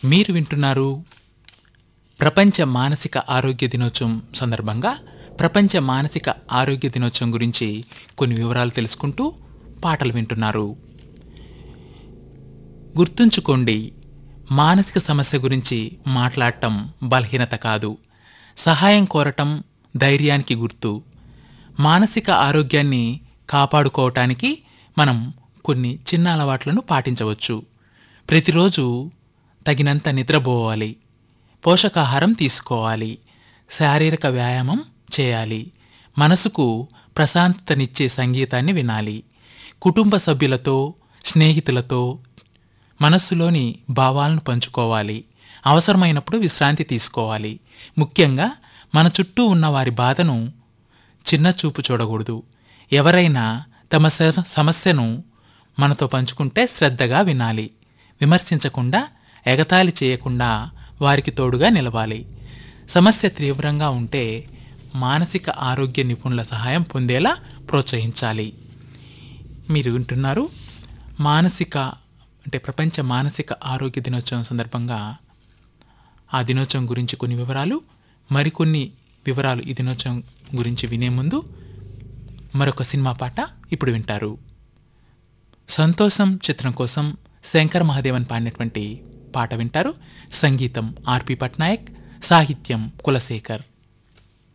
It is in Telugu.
మీరు వింటున్నారు ప్రపంచ మానసిక ఆరోగ్య దినోత్సవం సందర్భంగా ప్రపంచ మానసిక ఆరోగ్య దినోత్సవం గురించి కొన్ని వివరాలు తెలుసుకుంటూ పాటలు వింటున్నారు గుర్తుంచుకోండి మానసిక సమస్య గురించి మాట్లాడటం బలహీనత కాదు సహాయం కోరటం ధైర్యానికి గుర్తు మానసిక ఆరోగ్యాన్ని కాపాడుకోవటానికి మనం కొన్ని చిన్న అలవాట్లను పాటించవచ్చు ప్రతిరోజు తగినంత నిద్రపోవాలి పోషకాహారం తీసుకోవాలి శారీరక వ్యాయామం చేయాలి మనసుకు ప్రశాంతతనిచ్చే సంగీతాన్ని వినాలి కుటుంబ సభ్యులతో స్నేహితులతో మనస్సులోని భావాలను పంచుకోవాలి అవసరమైనప్పుడు విశ్రాంతి తీసుకోవాలి ముఖ్యంగా మన చుట్టూ ఉన్న వారి బాధను చిన్న చూపు చూడకూడదు ఎవరైనా తమ స- సమస్యను మనతో పంచుకుంటే శ్రద్ధగా వినాలి విమర్శించకుండా ఎగతాళి చేయకుండా వారికి తోడుగా నిలవాలి సమస్య తీవ్రంగా ఉంటే మానసిక ఆరోగ్య నిపుణుల సహాయం పొందేలా ప్రోత్సహించాలి మీరు వింటున్నారు మానసిక అంటే ప్రపంచ మానసిక ఆరోగ్య దినోత్సవం సందర్భంగా ఆ దినోత్సవం గురించి కొన్ని వివరాలు మరికొన్ని వివరాలు ఈ దినోత్సవం గురించి వినే ముందు మరొక సినిమా పాట ఇప్పుడు వింటారు సంతోషం చిత్రం కోసం శంకర్ మహాదేవన్ పాడినటువంటి పాట వింటారు సంగీతం ఆర్పి పట్నాయక్ సాహిత్యం కులశేఖర్